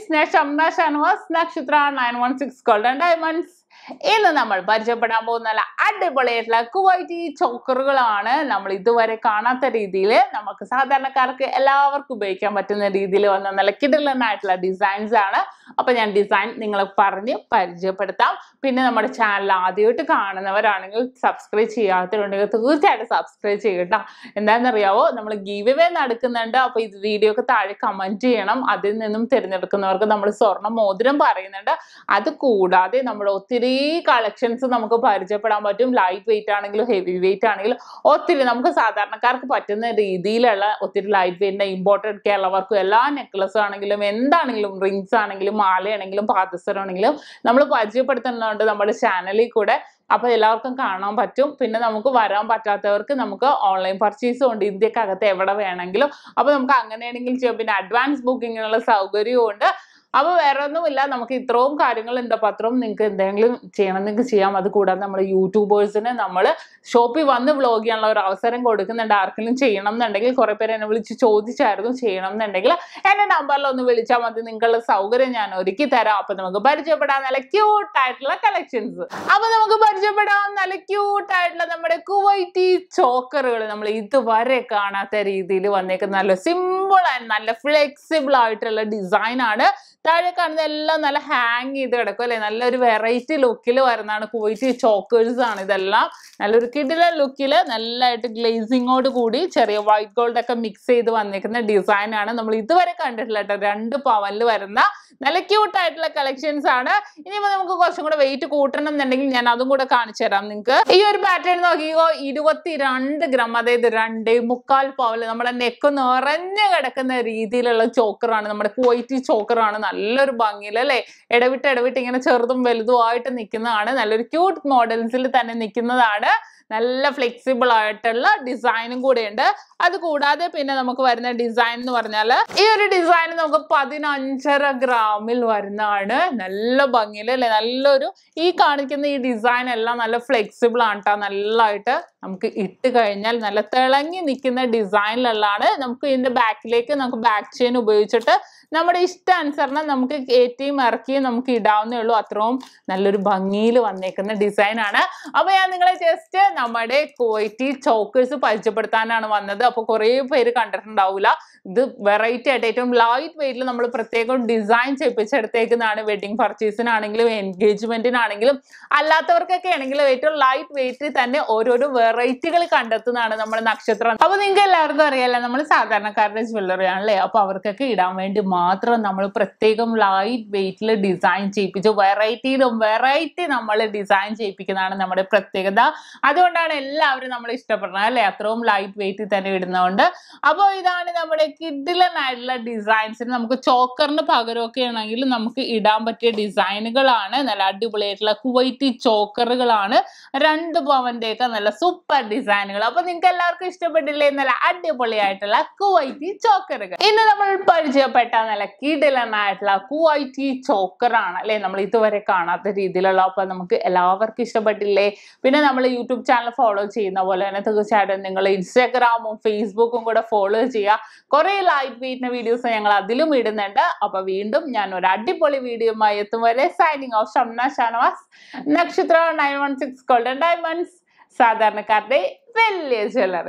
ഞാൻ Shamna Shanavas Nakshatra nine one six golden diamonds ഇന്ന് നമ്മൾ പരിചയപ്പെടാൻ പോകുന്ന നല്ല അടിപൊളിയായിട്ടുള്ള കുവൈറ്റി ചോക്കറുകളാണ് നമ്മൾ ഇതുവരെ കാണാത്ത രീതിയിൽ നമുക്ക് സാധാരണക്കാർക്ക് എല്ലാവർക്കും ഉപയോഗിക്കാൻ പറ്റുന്ന രീതിയിൽ വന്ന നല്ല കിടലനായിട്ടുള്ള ഡിസൈൻസ് ആണ് അപ്പൊ ഞാൻ ഡിസൈൻ നിങ്ങളെ പറഞ്ഞ് പരിചയപ്പെടുത്താം പിന്നെ നമ്മുടെ ചാനൽ ആദ്യമായിട്ട് കാണുന്നവരാണെങ്കിൽ സബ്സ്ക്രൈബ് ചെയ്യാത്തവരുണ്ടെങ്കിൽ തീർച്ചയായിട്ടും സബ്സ്ക്രൈബ് ചെയ്യട്ടോ എന്താണെന്നറിയാവോ നമ്മൾ ഗീവ് അവേ നടക്കുന്നുണ്ട് അപ്പൊ ഇത് വീഡിയോക്ക് താഴെ കമന്റ് ചെയ്യണം അതിൽ നിന്നും തിരഞ്ഞെടുക്കുന്നവർക്ക് നമ്മൾ സ്വർണ്ണ മോതിരം പറയുന്നുണ്ട് അത് കൂടാതെ നമ്മുടെ ഒത്തിരി കളക്ഷൻസ് നമുക്ക് പരിചയപ്പെടാൻ പറ്റും ലൈറ്റ് വെയിറ്റ് ആണെങ്കിലും ഹെവി വെയിറ്റ് ആണെങ്കിലും ഒത്തിരി നമുക്ക് സാധാരണക്കാർക്ക് പറ്റുന്ന രീതിയിലുള്ള ഒത്തിരി ലൈറ്റ് വെയിറ്റിന്റെ ഇമ്പോർട്ടൻറ്റ് കേരള വർക്കും എല്ലാ നെക്ലസ് ആണെങ്കിലും എന്താണെങ്കിലും റിങ്സ് ആണെങ്കിലും മാലയാണെങ്കിലും പാദസരം ആണെങ്കിലും നമ്മൾ പരിചയപ്പെടുത്തുന്നുണ്ട് നമ്മുടെ ചാനലിൽ കൂടെ അപ്പൊ എല്ലാവർക്കും കാണാൻ പറ്റും പിന്നെ നമുക്ക് വരാൻ പറ്റാത്തവർക്ക് നമുക്ക് ഓൺലൈൻ പർച്ചേസും ഉണ്ട് ഇന്ത്യക്കകത്ത് എവിടെ വേണമെങ്കിലും അപ്പൊ നമുക്ക് അങ്ങനെയാണെങ്കിൽ ചെയ്യാം പിന്നെ അഡ്വാൻസ് ബുക്കിങ്ങിനുള്ള സൗകര്യവും ഉണ്ട് അപ്പൊ വേറെ ഒന്നുമില്ല നമുക്ക് ഇത്രയും കാര്യങ്ങൾ ഉണ്ട് അപ്പൊ അത്രയും നിങ്ങൾക്ക് എന്തെങ്കിലും ചെയ്യണം നിങ്ങൾക്ക് ചെയ്യാം അത് കൂടാതെ നമ്മൾ യൂട്യൂബേഴ്സിന് നമ്മൾ ഷോപ്പിൽ വന്ന് വ്ളോഗ് ചെയ്യാനുള്ള ഒരു അവസരം കൊടുക്കുന്നുണ്ട് ആർക്കെങ്കിലും ചെയ്യണം എന്നുണ്ടെങ്കിൽ കുറെ പേര് എന്നെ വിളിച്ച് ചോദിച്ചായിരുന്നു ചെയ്യണം എന്നുണ്ടെങ്കിൽ എന്റെ നമ്പറിൽ ഒന്ന് വിളിച്ചാൽ മതി നിങ്ങളുടെ സൗകര്യം ഞാൻ ഒരുക്കി തരാം അപ്പൊ നമുക്ക് പരിചയപ്പെടാൻ നല്ല ക്യൂട്ട് ആയിട്ടുള്ള കളക്ഷൻസ് അപ്പൊ നമുക്ക് പരിചയപ്പെടാൻ നല്ല ക്യൂട്ട് ആയിട്ടുള്ള നമ്മുടെ കുവൈറ്റി ചോക്കറുകൾ നമ്മൾ ഇതുവരെ കാണാത്ത രീതിയിൽ വന്നേക്കുന്ന നല്ല സിമ്പിൾ ആൻഡ് നല്ല ഫ്ലെക്സിബിൾ ആയിട്ടുള്ള ഡിസൈൻ ആണ് താഴെ കാണുന്ന എല്ലാം നല്ല ഹാങ് ചെയ്ത് കിടക്കും അല്ലെ നല്ലൊരു വെറൈറ്റി ലുക്കിൽ വരുന്നതാണ് കുവൈറ്റ് ചോക്കേഴ്സ് ആണ് ഇതെല്ലാം നല്ലൊരു കിടിലൻ ലുക്കിൽ നല്ലതായിട്ട് ഗ്ലേസിങ്ങോട് കൂടി ചെറിയ വൈറ്റ് ഗോൾഡ് ഒക്കെ മിക്സ് ചെയ്ത് വന്നിരിക്കുന്ന ഡിസൈൻ ആണ് നമ്മൾ ഇതുവരെ കണ്ടിട്ടില്ല കേട്ടോ രണ്ട് പവനിൽ വരുന്ന നല്ല ക്യൂട്ട് ആയിട്ടുള്ള കളക്ഷൻസ് ആണ് ഇനിയിപ്പോ നമുക്ക് കുറച്ചും കൂടെ വെയിറ്റ് കൂട്ടണം എന്നുണ്ടെങ്കിൽ ഞാൻ അതും കൂടെ കാണിച്ചു തരാം നിങ്ങൾക്ക് ഈ ഒരു പാറ്റേൺ നോക്കിക്കോ ഇരുപത്തിരണ്ട് ഗ്രാം അതായത് രണ്ടേ മുക്കാൽ പവല് നമ്മുടെ നെക്ക് നിറഞ്ഞു കിടക്കുന്ന രീതിയിലുള്ള ചോക്കറാണ് നമ്മുടെ കുവൈറ്റി ചോക്കറാണ് നല്ലൊരു ഭംഗിയിൽ അല്ലെ ഇടവിട്ട് ഇടവിട്ട് ഇങ്ങനെ ചെറുതും വലുതുമായിട്ട് നിൽക്കുന്നതാണ് നല്ലൊരു ക്യൂട്ട് മോഡൽസിൽ തന്നെ നിൽക്കുന്നതാണ് നല്ല ഫ്ലെക്സിബിൾ ആയിട്ടുള്ള ഡിസൈനും കൂടെ ഉണ്ട് അത് കൂടാതെ പിന്നെ നമുക്ക് വരുന്ന ഡിസൈൻ എന്ന് പറഞ്ഞാൽ ഈ ഒരു ഡിസൈൻ നമുക്ക് പതിനഞ്ചര ഗ്രാമിൽ വരുന്നതാണ് നല്ല ഭംഗിയിൽ അല്ലെ നല്ലൊരു ഈ കാണിക്കുന്ന ഈ ഡിസൈൻ എല്ലാം നല്ല ഫ്ലെക്സിബിൾ ആണ് കേട്ടോ നല്ലതായിട്ട് നമുക്ക് ഇട്ട് കഴിഞ്ഞാൽ നല്ല തിളങ്ങി നിൽക്കുന്ന ഡിസൈനിലുള്ളതാണ് നമുക്ക് ഇതിന്റെ ബാക്കിലേക്ക് നമുക്ക് ബാക്ക് ചെയിൻ ഉപയോഗിച്ചിട്ട് നമ്മുടെ ഇഷ്ടാനുസരണം നമുക്ക് കയറ്റിയും ഇറക്കിയും നമുക്ക് ഇടാവുന്നേ ഉള്ളൂ അത്രയും നല്ലൊരു ഭംഗിയിൽ വന്നേക്കുന്ന ഡിസൈൻ ആണ് അപ്പൊ ഞാൻ നിങ്ങളെ ജസ്റ്റ് നമ്മുടെ കുവൈറ്റി ചോക്കേഴ്സ് പരിചയപ്പെടുത്താനാണ് വന്നത് അപ്പൊ കുറേ പേര് കണ്ടിട്ടുണ്ടാവില്ല ഇത് വെറൈറ്റി ആയിട്ട് ഏറ്റവും ലൈറ്റ് വെയിറ്റിൽ നമ്മൾ പ്രത്യേകം ഡിസൈൻ ചെയ്യിപ്പിച്ചെടുത്തേക്കുന്നതാണ് വെഡിങ് പർച്ചേസിനാണെങ്കിലും എൻഗേജ്മെന്റിനാണെങ്കിലും അല്ലാത്തവർക്കൊക്കെ ആണെങ്കിലും ഏറ്റവും ലൈറ്റ് വെയിറ്റിൽ തന്നെ ഓരോരോ വെറൈറ്റികൾ കണ്ടെത്തുന്നതാണ് നമ്മുടെ നക്ഷത്രം അപ്പൊ നിങ്ങൾക്ക് എല്ലാവർക്കും അറിയാലോ നമ്മൾ സാധാരണക്കാരുടെ ജ്വല്ലറി ആണല്ലേ അപ്പൊ അവർക്കൊക്കെ ഇടാൻ വേണ്ടി മാത്രം നമ്മൾ പ്രത്യേകം ലൈറ്റ് വെയിറ്റിൽ ഡിസൈൻ ചെയ്യിപ്പിച്ചു വെറൈറ്റിയിലും വെറൈറ്റി നമ്മൾ ഡിസൈൻ ചെയ്യിപ്പിക്കുന്നതാണ് നമ്മുടെ പ്രത്യേകത അതുകൊണ്ടാണ് എല്ലാവരും നമ്മൾ ഇഷ്ടപ്പെടുന്നത് അല്ലെ അത്രയും ലൈറ്റ് വെയിറ്റിൽ തന്നെ ഇടുന്നതുകൊണ്ട് അപ്പോൾ ഇതാണ് നമ്മുടെ കിഡിലൻ ആയിട്ടുള്ള ഡിസൈൻസിന് നമുക്ക് ചോക്കറിന് പകരമൊക്കെ ആണെങ്കിൽ നമുക്ക് ഇടാൻ പറ്റിയ ഡിസൈനുകളാണ് നല്ല അടിപൊളിയായിട്ടുള്ള കുവൈറ്റി ചോക്കറുകളാണ് രണ്ട് പവന്റെ ഒക്കെ നല്ല സൂപ്പർ ഡിസൈനുകൾ അപ്പൊ നിങ്ങൾക്ക് എല്ലാവർക്കും ഇഷ്ടപ്പെട്ടില്ലേ നല്ല അടിപൊളിയായിട്ടുള്ള കുവൈറ്റി ചോക്കറുകൾ ഇന്ന് നമ്മൾ പരിചയപ്പെട്ട നല്ല കിടിലനായിട്ടുള്ള കുവൈറ്റി ചോക്കറാണ് അല്ലെ നമ്മൾ ഇതുവരെ കാണാത്ത രീതിയിലുള്ള അപ്പൊ നമുക്ക് എല്ലാവർക്കും ഇഷ്ടപ്പെട്ടില്ലേ പിന്നെ നമ്മൾ യൂട്യൂബ് ചാനൽ ഫോളോ ചെയ്യുന്ന പോലെ തന്നെ തീർച്ചയായിട്ടും നിങ്ങൾ ഇൻസ്റ്റാഗ്രാമും ഫേസ്ബുക്കും കൂടെ ഫോളോ ചെയ്യുക കുറെ ലൈറ്റ് വെയിറ്റിന്റെ വീഡിയോസ് ഞങ്ങൾ അതിലും ഇടുന്നുണ്ട് അപ്പൊ വീണ്ടും ഞാൻ ഒരു അടിപൊളി വീഡിയോയുമായി എത്തും വരെ signing off Shamna Shanavas Nakshatra nine one six golden diamonds സാധാരണക്കാരുടെ വലിയ ജ്വല്ലറി